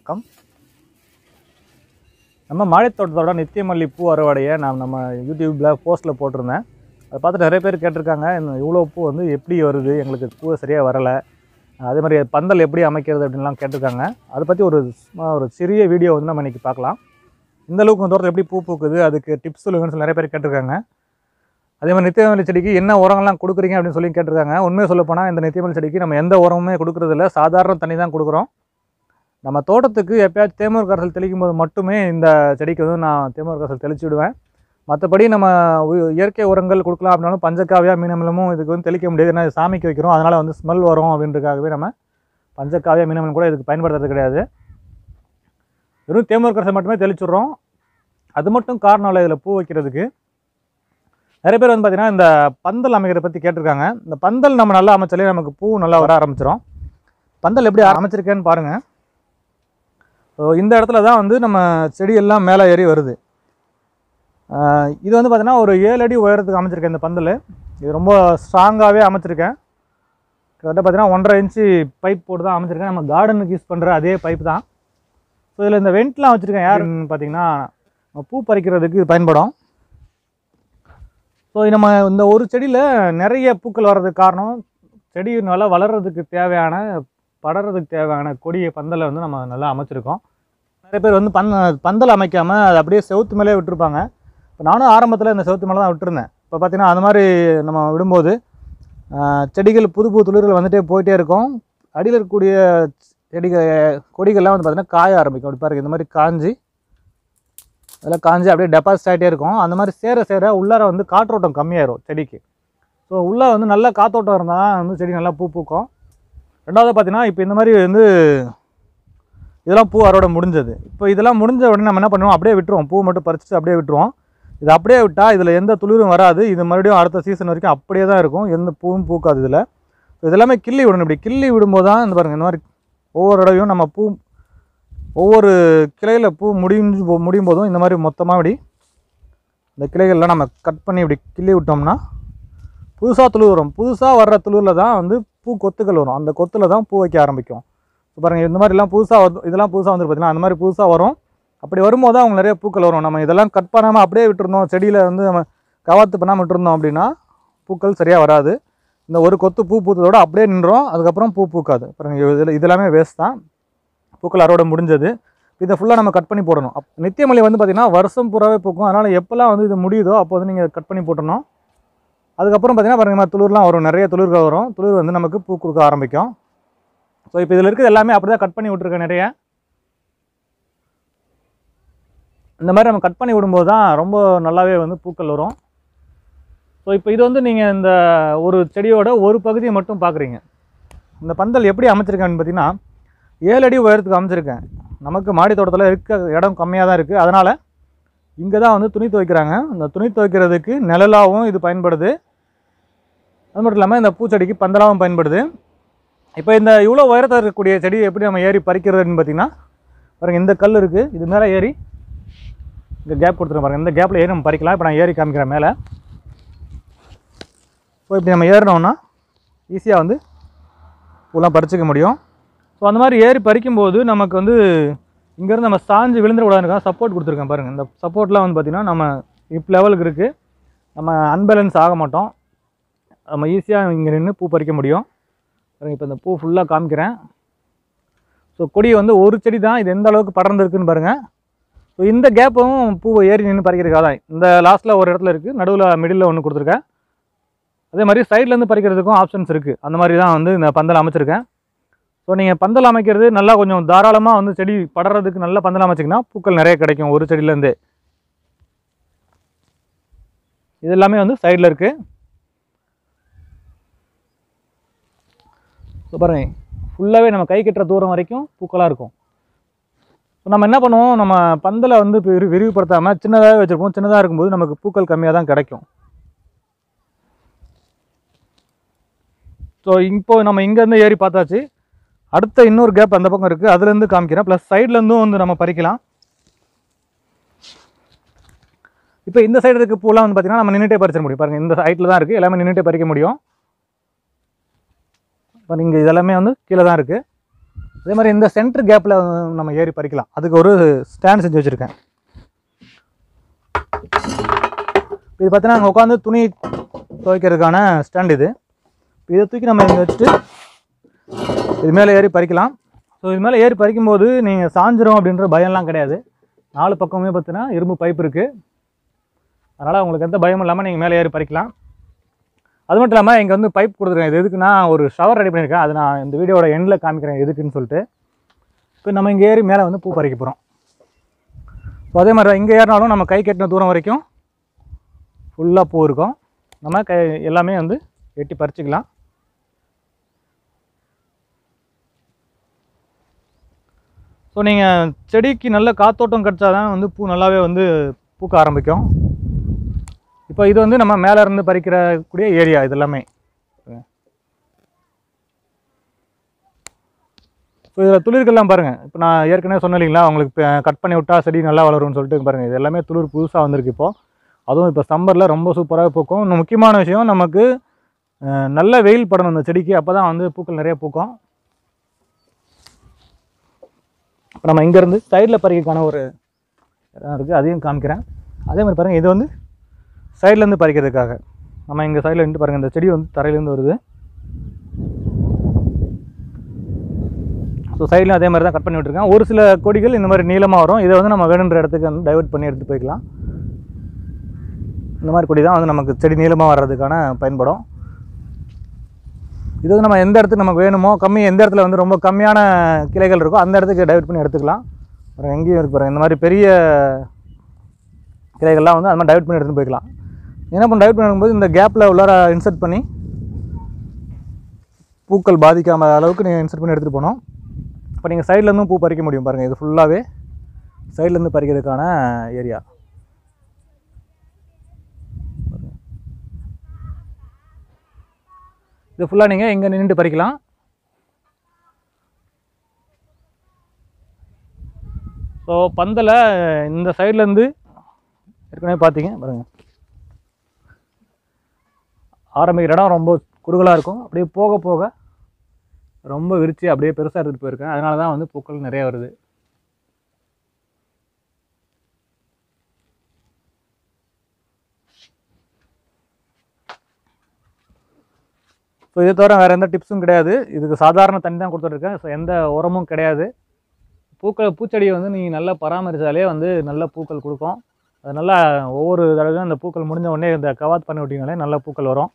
வணக்கம் நம்ம மாழைத்தோட்டத்தோட நித்தியமல்லி பூ அறுவடையை நான் நம்ம யூடியூப்பில் போஸ்ட்டில் போட்டிருந்தேன் அதை பார்த்துட்டு நிறைய பேர் கேட்டிருக்காங்க இந்த இவ்வளோ பூ வந்து எப்படி வருது எங்களுக்கு பூ சரியாக வரலை அதே மாதிரி பந்தல் எப்படி அமைக்கிறது அப்படின்லாம் கேட்டிருக்காங்க அதை பற்றி ஒரு சும்மா ஒரு சிறிய வீடியோ வந்து நம்ம இன்றைக்கி பார்க்கலாம் இந்த அளவுக்கு தோட்டத்தில் எப்படி பூ பூக்குது அதுக்கு டிப்ஸ் சொல்லுங்கன்னு சொல்லி நிறைய பேர் கேட்டிருக்காங்க அதே மாதிரி நித்தியமல்லி செடிக்கு என்ன உரங்கள்லாம் கொடுக்குறீங்க அப்படின்னு சொல்லி கேட்டிருக்காங்க உண்மையை சொல்லப்போனால் இந்த நித்தியமல்லி செடிக்கு நம்ம எந்த உரமுமே கொடுக்குறதில்ல சாதாரண தண்ணி தான் கொடுக்குறோம் நம்ம தோட்டத்துக்கு எப்பயாச்சும் தேமூர் கரைசல் தெளிக்கும் போது மட்டுமே இந்த செடிக்கு வந்து நான் தேமூர் கரைசல் தெளிச்சு விடுவேன் மற்றபடி நம்ம உ- இயற்கை உரங்கள் கொடுக்கலாம் அப்படின்னாலும் பஞ்சக்காவியா மீனமிலமும் இதுக்கு வந்து தெளிக்க முடியாது ஏன்னா இது சாமிக்கு வைக்கிறோம் அதனால் வந்து ஸ்மெல் வரும் அப்படின்றதுக்காகவே நம்ம பஞ்சக்காவியா மீனமிலம் கூட இதுக்கு பயன்படுத்துறது கிடையாது வெறும் தேமூர் கரைசல் மட்டுமே தெளிச்சுடுறோம் அது மட்டும் காரணம் இல்லை இதில் பூ வைக்கிறதுக்கு நிறைய பேர் வந்து பார்த்திங்கன்னா இந்த பந்தல் அமைக்கிறத பற்றி கேட்டிருக்காங்க இந்த பந்தல் நம்ம நல்லா அமைச்சாலே நமக்கு பூ நல்லா வர ஆரம்பிச்சிடும் பந்தல் எப்படி அமைச்சிருக்கேன்னு பாருங்கள் ஸோ இந்த இடத்துல தான் வந்து நம்ம செடி எல்லாம் மேலே ஏறி வருது ஆஹ் இது வந்து பார்த்தீங்கன்னா ஒரு ஏழு அடி உயரத்துக்கு அமைச்சிருக்கேன் இந்த பந்தல் இது ரொம்ப ஸ்ட்ராங்காகவே அமைச்சிருக்கேன் கிட்டத்தட்ட பார்த்தீங்கன்னா ஒன்றரை இன்ச்சு பைப் போட்டு தான் அமைச்சிருக்கேன் நம்ம கார்டனுக்கு யூஸ் பண்ணுற அதே பைப் தான் ஸோ இதில் இந்த வெண்ட்லாம் வச்சுருக்கேன் யாருன்னு பார்த்தீங்கன்னா நம்ம பூ பறிக்கிறதுக்கு இது பயன்படும் ஸோ நம்ம இந்த ஒரு செடியில் நிறைய பூக்கள் வர்றதுக்கு காரணம் செடி நல்லா வளர்கிறதுக்கு தேவையான படறதுக்கு தேவையான கொடிய பந்தலை வந்து நம்ம நல்லா அமைச்சிருக்கோம் நிறைய பேர் வந்து பந்த பந்தல் அமைக்காமல் அதை அப்படியே செவுத்து மேலே விட்டுருப்பாங்க இப்போ நானும் ஆரம்பத்தில் இந்த செவுத்து மேலே தான் விட்டுருந்தேன் இப்போ பார்த்தீங்கன்னா அந்த மாதிரி நம்ம விடும்போது ஆஹ், செடிகள் புது புது துளிர்கள் வந்துட்டே போயிட்டே இருக்கும் அடியில் இருக்கக்கூடிய செடிகள் கொடிகள்லாம் வந்து பார்த்திங்கன்னா காய ஆரம்பிக்கும் அப்படி பாருங்க இந்த மாதிரி காஞ்சி அதெல்லாம் காஞ்சி அப்படியே டெபாசிட் ஆகிட்டே இருக்கும் அந்த மாதிரி சேர சேர உள்ளார வந்து காற்றோட்டம் கம்மியாயிரும் செடிக்கு ஸோ உள்ளே வந்து நல்ல காத்தோட்டம் இருந்தால் தான் வந்து செடி நல்லா பூ பூக்கும் ரெண்டாவது பார்த்தீங்கன்னா இப்போ இந்த மாதிரி வந்து இதெல்லாம் பூ அறுவடை முடிஞ்சது இப்போ இதெல்லாம் முடிஞ்ச உடனே நம்ம என்ன பண்ணுவோம் அப்படியே விட்டுருவோம் பூ மட்டும் பறிச்சுட்டு அப்படியே விட்டுருவோம் இது அப்படியே விட்டால் இதில் எந்த துளிரும் வராது இது மறுபடியும் அடுத்த சீசன் வரைக்கும் அப்படியே தான் இருக்கும் எந்த பூவும் பூக்காது இதில் இதெல்லாமே கிள்ளி விடணும் இப்படி கிள்ளி விடும்போது தான் இந்த பாருங்கள் இந்த மாதிரி ஒவ்வொரு தடவையும் நம்ம பூ ஒவ்வொரு கிளையில் பூ முடிஞ்சு போ- முடியும் போதும் இந்த மாதிரி மொத்தமாக இப்படி இந்த கிளைகள்லாம் நம்ம கட் பண்ணி இப்படி கிள்ளி விட்டோம்னா புதுசாக துளிர் வரும் புதுசாக வர்ற துளிரில் தான் வந்து பூ கொத்துக்கள் வரும் அந்த கொத்தில் தான் பூ வைக்க ஆரம்பிக்கும் இப்போ பாருங்கள் இந்த மாதிரிலாம் புதுசாக வரும் இதெல்லாம் புதுசாக வந்து பார்த்தீங்கன்னா அந்த மாதிரி புதுசாக வரும் அப்படி வரும்போது தான் அவங்க நிறைய பூக்கள் வரும் நம்ம இதெல்லாம் கட் பண்ணாமல் அப்படியே விட்டுருந்தோம் செடியில் வந்து நம்ம கவாத்து பண்ணாமல் விட்டுருந்தோம் அப்படின்னா பூக்கள் சரியாக வராது இந்த ஒரு கொத்து பூ பூத்ததோட அப்படியே நின்றோம் அதுக்கப்புறம் பூ பூக்காது பாருங்க இதில் இதெல்லாமே வேஸ்ட் தான் பூக்கள் அறுவடை முடிஞ்சது இதை ஃபுல்லாக நம்ம கட் பண்ணி போடணும் அப் நித்தியமல்லி வந்து பார்த்திங்கன்னா வருஷம் பூராவே பூக்கும் அதனால் எப்போல்லாம் வந்து இது முடியுதோ அப்போ வந்து நீங்கள் கட் பண்ணி போட்டணும் அதுக்கப்புறம் பார்த்தீங்கன்னா பாருங்க இந்த மாதிரி துளிர்லாம் வரும் நிறைய துளிர்கள் வரும் துளிர் வந்து நமக்கு பூ கொடுக்க ஆரம்பிக்கும் ஸோ இப்போ இதில் இருக்கிறது எல்லாமே அப்படி தான் கட் பண்ணி விட்ருக்கேன் நிறைய இந்த மாதிரி நம்ம கட் பண்ணி விடும்போது தான் ரொம்ப நல்லாவே வந்து பூக்கள் வரும் ஸோ இப்போ இது வந்து நீங்கள் இந்த ஒரு செடியோட ஒரு பகுதியை மட்டும் பார்க்குறீங்க இந்த பந்தல் எப்படி அமைச்சிருக்கேன்னு பார்த்தீங்கன்னா ஏழு அடி உயரத்துக்கு அமைச்சிருக்கேன் நமக்கு மாடி தோட்டத்தில் இருக்க இடம் கம்மியாக தான் இருக்குது அதனால் இங்கே தான் வந்து துணி துவைக்கிறாங்க இந்த துணி துவைக்கிறதுக்கு நிழலாகவும் இது பயன்படுது அது மட்டும் இல்லாமல் இந்த பூச்செடிக்கு பந்தலாகவும் பயன்படுது இப்போ இந்த இவ்வளோ உயரத்தில் இருக்கக்கூடிய செடியை எப்படி நம்ம ஏறி பறிக்கிறதுன்னு பார்த்தீங்கன்னா பாருங்கள் இந்த கல் இருக்குது இது மேலே ஏறி இந்த கேப் கொடுத்துருங்க பாருங்கள் இந்த கேப்பில் ஏறி நம்ம பறிக்கலாம் இப்போ நான் ஏறி காமிக்கிறேன் மேலே ஸோ இப்படி நம்ம ஏறினோம்னா ஈஸியாக வந்து பூலாம் பறிச்சுக்க முடியும் ஸோ அந்த மாதிரி ஏறி பறிக்கும்போது நமக்கு வந்து இங்கேருந்து நம்ம சாஞ்சு விழுந்துடக்கூடாதுன்னு சப்போர்ட் கொடுத்துருக்கேன் பாருங்கள் இந்த சப்போர்ட்லாம் வந்து பார்த்திங்கன்னா நம்ம இப் லெவலுக்கு இருக்குது நம்ம அன்பேலன்ஸ் ஆக மாட்டோம் நம்ம ஈஸியாக இங்கே நின்று பூ பறிக்க முடியும் பாருங்க இப்போ இந்த பூ ஃபுல்லாக காமிக்கிறேன் ஸோ கொடி வந்து ஒரு செடி தான் இது எந்த அளவுக்கு படர்ந்துருக்குன்னு பாருங்கள் ஸோ இந்த கேப்பும் பூவை ஏறி நின்று பறிக்கிறதுக்காக தான் இந்த லாஸ்ட்டில் ஒரு இடத்துல இருக்குது நடுவில் மிடில் ஒன்று கொடுத்துருக்கேன் அதே மாதிரி சைட்லேருந்து பறிக்கிறதுக்கும் ஆப்ஷன்ஸ் இருக்குது அந்த மாதிரி தான் வந்து இந்த பந்தல் அமைச்சிருக்கேன் ஸோ நீங்கள் பந்தல் அமைக்கிறது நல்லா கொஞ்சம் தாராளமாக வந்து செடி படறதுக்கு நல்ல பந்தல் அமைச்சிங்கன்னா பூக்கள் நிறைய கிடைக்கும் ஒரு செடியிலேருந்தே இது எல்லாமே வந்து சைடில் இருக்குது ஸோ பாருங்க ஃபுல்லாகவே நம்ம கை கட்டுற தூரம் வரைக்கும் பூக்களாக இருக்கும் ஸோ நம்ம என்ன பண்ணுவோம் நம்ம பந்தலை வந்து விரி விரிவுபடுத்தாமல் சின்னதாகவே வச்சுருப்போம் சின்னதாக இருக்கும்போது நமக்கு பூக்கள் கம்மியாக தான் கிடைக்கும் ஸோ இப்போ நம்ம இங்கேருந்து ஏறி பார்த்தாச்சு அடுத்த இன்னொரு கேப் அந்த பக்கம் இருக்குது அதுலேருந்து காமிக்கிறேன் ப்ளஸ் சைட்லேருந்தும் வந்து நம்ம பறிக்கலாம் இப்போ இந்த சைடு இருக்க பூலாம் வந்து பார்த்தீங்கன்னா நம்ம நின்றுட்டே பறிச்சிட முடியும் பாருங்கள் இந்த ஹைட்டில் தான் இருக்குது எல்லாமே நின்றுட்டே பறிக்க முடியும் இப்போ இங்கே இதெல்லாமே வந்து கீழே தான் இருக்குது அதே மாதிரி இந்த சென்டர் கேப்பில் நம்ம ஏறி பறிக்கலாம் அதுக்கு ஒரு ஸ்டாண்ட் செஞ்சு வச்சுருக்கேன் இது பார்த்தீங்கன்னா அங்கே உட்காந்து துணி துவைக்கிறதுக்கான ஸ்டாண்ட் இது இதை தூக்கி நம்ம இங்கே வச்சுட்டு இது மேலே ஏறி பறிக்கலாம் ஸோ இது மேலே ஏறி பறிக்கும்போது நீங்கள் சாஞ்சிரும் அப்படின்ற பயம்லாம் கிடையாது நாலு பக்கமே பார்த்தீங்கன்னா இரும்பு பைப் இருக்குது அதனால் உங்களுக்கு எந்த பயமும் இல்லாமல் நீங்கள் மேலே ஏறி பறிக்கலாம் அது மட்டும் இல்லாமல் இங்கே வந்து பைப் கொடுத்துருக்கேன் இது எதுக்குன்னா ஒரு ஷவர் ரெடி பண்ணியிருக்கேன் அது நான் இந்த வீடியோட எண்டில் காமிக்கிறேன் எதுக்குன்னு சொல்லிட்டு இப்போ நம்ம இங்கே ஏறி மேலே வந்து பூ பறிக்க போகிறோம் ஸோ அதே மாதிரி தான் இங்கே ஏறினாலும் நம்ம கை கட்டின தூரம் வரைக்கும் ஃபுல்லாக பூ இருக்கும் நம்ம கை எல்லாமே வந்து எட்டி பறிச்சுக்கலாம் ஸோ நீங்கள் செடிக்கு நல்ல காத்தோட்டம் கிடச்சா தான் வந்து பூ நல்லாவே வந்து பூக்க ஆரம்பிக்கும் இப்போ இது வந்து நம்ம மேலே இருந்து பறிக்கிற கூடிய ஏரியா இது எல்லாமே ஸோ இதில் துளிர்கள்லாம் பாருங்கள் இப்போ நான் ஏற்கனவே சொன்னேன் இல்லைங்களா உங்களுக்கு கட் பண்ணி விட்டா செடி நல்லா வளரும்னு சொல்லிட்டு பாருங்கள் இது எல்லாமே துளிர் புதுசாக வந்திருக்கு இப்போது அதுவும் இப்போ சம்மரில் ரொம்ப சூப்பராக பூக்கும் இன்னும் முக்கியமான விஷயம் நமக்கு அஹ், நல்ல வெயில் படணும் இந்த செடிக்கு அப்போ தான் வந்து பூக்கள் நிறைய பூக்கும் இப்போ நம்ம இங்கேருந்து சைடில் பறிக்கிறதுக்கான ஒரு இடம் இருக்குது அதையும் காமிக்கிறேன் அதே மாதிரி பாருங்கள் இது வந்து சைட்லேருந்து பறிக்கிறதுக்காக நம்ம இங்கே சைடில் இருந்து பாருங்கள் இந்த செடி வந்து தரையிலேருந்து வருது ஸோ சைட்லையும் அதே மாதிரி தான் கட் பண்ணி விட்டுருக்கேன் ஒரு சில கொடிகள் இந்த மாதிரி நீளமாக வரும் இதை வந்து நம்ம வேணுன்ற இடத்துக்கு வந்து டைவர்ட் பண்ணி எடுத்து போய்க்கலாம் இந்த மாதிரி கொடி தான் வந்து நமக்கு செடி நீளமாக வர்றதுக்கான பயன்படும் இது வந்து நம்ம எந்த இடத்துக்கு நமக்கு வேணுமோ கம்மி எந்த இடத்துல வந்து ரொம்ப கம்மியான கிளைகள் இருக்கோ அந்த இடத்துக்கு டைவர்ட் பண்ணி எடுத்துக்கலாம் அப்புறம் எங்கேயும் இருக்கு பாருங்க இந்த மாதிரி பெரிய கிளைகள்லாம் வந்து அது மாதிரி டைவர்ட் பண்ணி எடுத்துகிட்டு போய்க்கலாம் என்ன பண்ண டைவர்ட் பண்ணும்போது இந்த கேப்பில் உள்ளார இன்சர்ட் பண்ணி பூக்கள் பாதிக்காம அளவுக்கு நீங்கள் இன்சர்ட் பண்ணி எடுத்துகிட்டு போகணும் இப்போ நீங்கள் சைட்லேருந்தும் பூ பறிக்க முடியும் பாருங்கள் இது ஃபுல்லாகவே சைட்லேருந்து பறிக்கிறதுக்கான ஏரியா இது ஃபுல்லாக நீங்கள் இங்கே நின்றுட்டு பறிக்கலாம் ஸோ பந்தலை இந்த சைட்லேருந்து ஏற்கனவே பார்த்தீங்க பாருங்க ஆரம்பிக்கிற இடம் ரொம்ப குறுகலாக இருக்கும் அப்படியே போக போக ரொம்ப விரிச்சு அப்படியே பெருசாக எடுத்துகிட்டு போயிருக்கேன் அதனால தான் வந்து பூக்கள் நிறைய வருது ஸோ இதை தவிர வேறு எந்த டிப்ஸும் கிடையாது இதுக்கு சாதாரண தண்ணி தான் கொடுத்துட்ருக்கேன் ஸோ எந்த உரமும் கிடையாது பூக்கள் பூச்செடியை வந்து நீங்கள் நல்லா பராமரித்தாலே வந்து நல்ல பூக்கள் கொடுக்கும் அது நல்லா ஒவ்வொரு தடவையும் அந்த பூக்கள் முடிஞ்ச உடனே இந்த கவாத் பண்ணி விட்டிங்கனாலே நல்ல பூக்கள் வரும்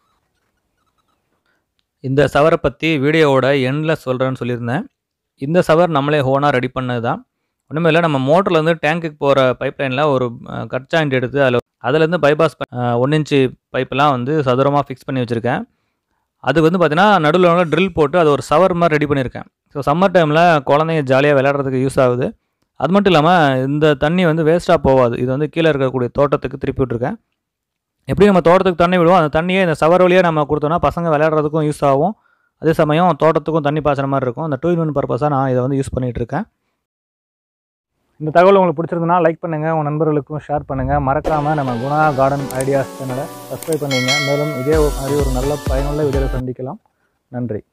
இந்த சவரை பற்றி வீடியோவோட எண்டில் சொல்கிறேன்னு சொல்லியிருந்தேன் இந்த சவர் நம்மளே ஹோனாக ரெடி பண்ணது தான் ஒன்றுமே இல்லை நம்ம மோட்டர்லேருந்து டேங்க்குக்கு போகிற பைப் லைனில் ஒரு கட் ஜாயிண்ட் எடுத்து அதில் அதுலேருந்து பைபாஸ் ஒன் இன்ச்சு பைப்பெல்லாம் வந்து சதுரமாக ஃபிக்ஸ் பண்ணி வச்சுருக்கேன் அதுக்கு வந்து பார்த்தீங்கன்னா நடுவில் நடுவில் ட்ரில் போட்டு அது ஒரு சவர் மாதிரி ரெடி பண்ணியிருக்கேன் ஸோ சம்மர் டைமில் குழந்தைங்க ஜாலியாக விளையாடுறதுக்கு யூஸ் ஆகுது அது மட்டும் இல்லாமல் இந்த தண்ணி வந்து வேஸ்ட்டாக போகாது இது வந்து கீழே இருக்கக்கூடிய தோட்டத்துக்கு திருப்பி விட்ருக்கேன் எப்படி நம்ம தோட்டத்துக்கு தண்ணி விடுவோம் அந்த தண்ணியை இந்த சவர் வழியாக நம்ம கொடுத்தோம்னா பசங்க விளையாடுறதுக்கும் யூஸ் ஆகும் அதே சமயம் தோட்டத்துக்கும் தண்ணி பாய்ச்சுற மாதிரி இருக்கும் அந்த டூ இன் ஒன் பர்பஸாக நான் இதை வந்து யூஸ் பண்ணிகிட்டு இருக்கேன் இந்த தகவல் உங்களுக்கு பிடிச்சிருந்தனா லைக் பண்ணுங்கள் உங்கள் நண்பர்களுக்கும் ஷேர் பண்ணுங்கள் மறக்காமல் நம்ம குணா கார்டன் ஐடியாஸ் சேனலை சப்ஸ்கிரைப் பண்ணுவீங்க மேலும் இதே மாதிரி ஒரு நல்ல பயனுள்ள வீடியோவில் சந்திக்கலாம் நன்றி